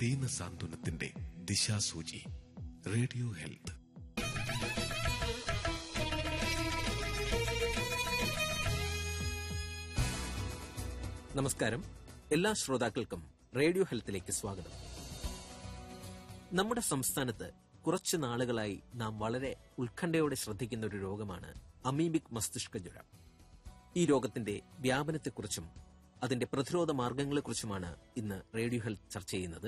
ദീനസാന്ത്വനത്തിന്റെ ദിശാസൂചി radio health നമസ്കാരം എല്ലാ ശ്രോതാക്കൾക്കും റേഡിയോ ഹെൽത്തിലേക്ക് സ്വാഗതം നമ്മുടെ സംസ്ഥാനത്ത് കുറച്ചു നാളുകളായി നാം വളരെ ഉത്കണ്ഠയോടെ ശ്രദ്ധിക്കുന്ന ഒരു രോഗമാണ് അമീബിക് മസ്തിഷ്ക ജ്വരം ഈ രോഗത്തിന്റെ വ്യാപനത്തെക്കുറിച്ചും അതിന്റെ പ്രതിരോധ മാർഗങ്ങളെക്കുറിച്ചുമാണ് ഇന്ന് റേഡിയോ ഹെൽത്ത് ചർച്ച ചെയ്യുന്നത്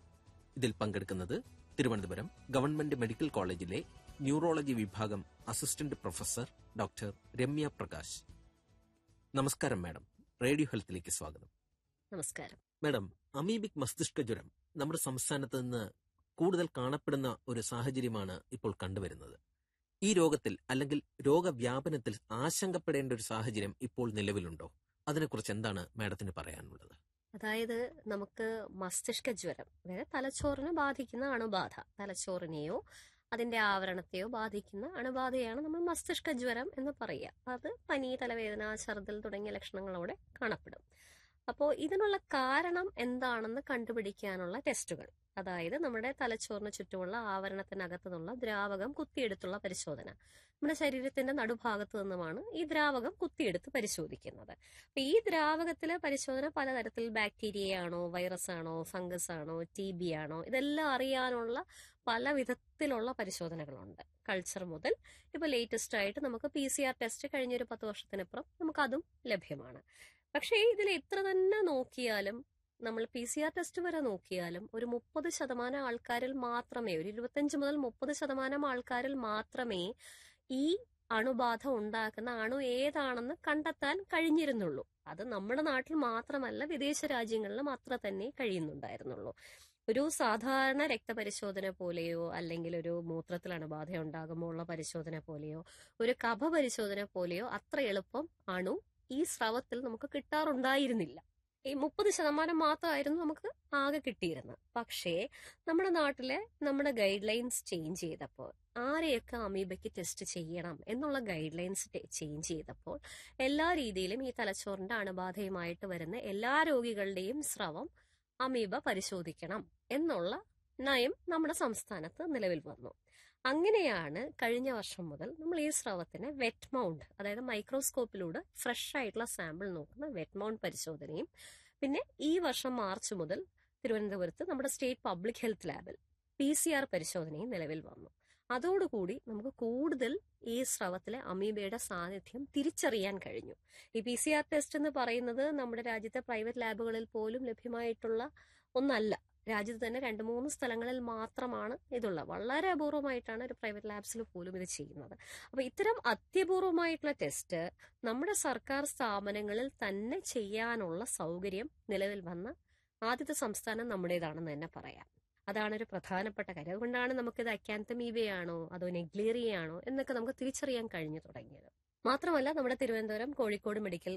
ഇതിൽ പങ്കെടുക്കുന്നത് തിരുവനന്തപുരം ഗവൺമെന്റ് മെഡിക്കൽ കോളേജിലെ ന്യൂറോളജി വിഭാഗം assistant professor doctor Ramya Prakash നമസ്കാരം മാഡം റേഡിയോ ഹെൽത്തിലേക്ക് സ്വാഗതം നമസ്കാരം മാഡം അമീബിക് മസ്തിഷ്ക ജ്വരം നമ്മുടെ സംസ്ഥാനത്ത് നിന്ന് കൂടുതൽ കാണപ്പെടുന്ന ഒരു സാഹചര്യമാണ് ഇപ്പോൾ കണ്ടുവരുന്നത് ഈ രോഗത്തിൽ അല്ലെങ്കിൽ രോഗവ്യാപനത്തിൽ ആശങ്കപ്പെടേണ്ട ഒരു സാഹചര്യം ഇപ്പോൾ നിലവിലുണ്ടോ അതിനെക്കുറിച്ച് എന്താണ് മാഡത്തിന് പറയാനുള്ളത് അതായത് നമുക്ക് മസ്തിഷ്ക ജ്വരം അതായത് തലച്ചോറിനെ ബാധിക്കുന്ന അണുബാധ തലച്ചോറിനെയോ അതിന്റെ ആവരണത്തെയോ ബാധിക്കുന്ന അണുബാധയാണ് നമ്മൾ മസ്തിഷ്ക ജ്വരം എന്ന് പറയുക അത് പനി തലവേദന ഛർദിൽ തുടങ്ങിയ ലക്ഷണങ്ങളോടെ കാണപ്പെടും അപ്പോൾ ഇതിനുള്ള കാരണം എന്താണെന്ന് കണ്ടുപിടിക്കാനുള്ള ടെസ്റ്റുകൾ അതായത് നമ്മുടെ തലച്ചോറിന് ചുറ്റുമുള്ള ആവരണത്തിനകത്തു നിന്നുള്ള ദ്രാവകം കുത്തിയെടുത്തുള്ള പരിശോധന നമ്മുടെ ശരീരത്തിന്റെ നടുഭാഗത്തു നിന്നുമാണ് ഈ ദ്രാവകം കുത്തിയെടുത്ത് പരിശോധിക്കുന്നത് അപ്പൊ ഈ ദ്രാവകത്തിലെ പരിശോധന പലതരത്തിൽ ബാക്ടീരിയ ആണോ വൈറസ് ആണോ ഫംഗസ് ആണോ ടി ബി ആണോ ഇതെല്ലാം അറിയാനുള്ള പല വിധത്തിലുള്ള പരിശോധനകളുണ്ട് കൾച്ചർ മുതൽ ഇപ്പൊ ലേറ്റസ്റ്റ് ആയിട്ട് നമുക്ക് പി സി ആർ ടെസ്റ്റ് കഴിഞ്ഞൊരു പത്ത് വർഷത്തിനപ്പുറം നമുക്ക് അതും ലഭ്യമാണ് പക്ഷേ ഇതിൽ എത്ര തന്നെ നോക്കിയാലും നമ്മൾ പി സി ആർ ടെസ്റ്റ് വരെ നോക്കിയാലും ഒരു മുപ്പത് ശതമാനം ആൾക്കാരിൽ മാത്രമേ ഒരു ഇരുപത്തഞ്ച് മുതൽ മുപ്പത് ശതമാനം ആൾക്കാരിൽ മാത്രമേ ഈ അണുബാധ ഉണ്ടാക്കുന്ന അണു ഏതാണെന്ന് കണ്ടെത്താൻ കഴിഞ്ഞിരുന്നുള്ളൂ അത് നമ്മുടെ നാട്ടിൽ മാത്രമല്ല വിദേശ രാജ്യങ്ങളിലും അത്ര തന്നെ കഴിയുന്നുണ്ടായിരുന്നുള്ളൂ ഒരു സാധാരണ രക്തപരിശോധന പോലെയോ അല്ലെങ്കിൽ ഒരു മൂത്രത്തിൽ അണുബാധ ഉണ്ടാകുമ്പോൾ ഉള്ള പരിശോധന പോലെയോ ഒരു കഫ പരിശോധന പോലെയോ അത്ര എളുപ്പം അണു ഈ സ്രവത്തിൽ നമുക്ക് കിട്ടാറുണ്ടായിരുന്നില്ല ഈ മുപ്പത് ശതമാനം മാത്രമായിരുന്നു നമുക്ക് ആകെ കിട്ടിയിരുന്നത് പക്ഷേ നമ്മുടെ നാട്ടിലെ നമ്മുടെ ഗൈഡ് ലൈൻസ് ചേഞ്ച് ചെയ്തപ്പോൾ ആരെയൊക്കെ അമീബയ്ക്ക് ടെസ്റ്റ് ചെയ്യണം എന്നുള്ള ഗൈഡ് ലൈൻസ് ചേഞ്ച് ചെയ്തപ്പോൾ എല്ലാ രീതിയിലും ഈ തലച്ചോറിന്റെ അണുബാധയുമായിട്ട് വരുന്ന എല്ലാ രോഗികളുടെയും സ്രവം അമീബ പരിശോധിക്കണം എന്നുള്ള നയം നമ്മുടെ സംസ്ഥാനത്ത് നിലവിൽ വന്നു അങ്ങനെയാണ് കഴിഞ്ഞ വർഷം മുതൽ നമ്മൾ ഈ സ്രവത്തിന് വെറ്റ് മൗണ്ട് അതായത് മൈക്രോസ്കോപ്പിലൂടെ ഫ്രഷ് ആയിട്ടുള്ള സാമ്പിൾ നോക്കുന്ന വെറ്റ് മൗണ്ട് പരിശോധനയും പിന്നെ ഈ വർഷം മാർച്ച് മുതൽ തിരുവനന്തപുരത്ത് നമ്മുടെ സ്റ്റേറ്റ് പബ്ലിക് ഹെൽത്ത് ലാബിൽ പി സി ആർ പരിശോധനയും നിലവിൽ വന്നു അതോടുകൂടി നമുക്ക് കൂടുതൽ ഈ സ്രവത്തിലെ അമീബയുടെ സാന്നിധ്യം തിരിച്ചറിയാൻ കഴിഞ്ഞു ഈ പി സി ആർ ടെസ്റ്റ് എന്ന് പറയുന്നത് നമ്മുടെ രാജ്യത്തെ പ്രൈവറ്റ് ലാബുകളിൽ പോലും ലഭ്യമായിട്ടുള്ള ഒന്നല്ല രാജ്യത്ത് തന്നെ രണ്ട് മൂന്ന് സ്ഥലങ്ങളിൽ മാത്രമാണ് ഇതുള്ളത് വളരെ അപൂർവമായിട്ടാണ് ഒരു പ്രൈവറ്റ് ലാബ്സിൽ പോലും ഇത് ചെയ്യുന്നത് അപ്പൊ ഇത്തരം അത്യപൂർവമായിട്ടുള്ള ടെസ്റ്റ് നമ്മുടെ സർക്കാർ സ്ഥാപനങ്ങളിൽ തന്നെ ചെയ്യാനുള്ള സൗകര്യം നിലവിൽ വന്ന ആദ്യത്തെ സംസ്ഥാനം നമ്മുടേതാണെന്ന് തന്നെ പറയാം അതാണ് ഒരു പ്രധാനപ്പെട്ട കാര്യം അതുകൊണ്ടാണ് നമുക്കിത് അക്കാന്തമീബയാണോ അതോ നെഗ്ലേറിയാണോ എന്നൊക്കെ നമുക്ക് തിരിച്ചറിയാൻ കഴിഞ്ഞു തുടങ്ങിയത് മാത്രമല്ല നമ്മുടെ തിരുവനന്തപുരം കോഴിക്കോട് മെഡിക്കൽ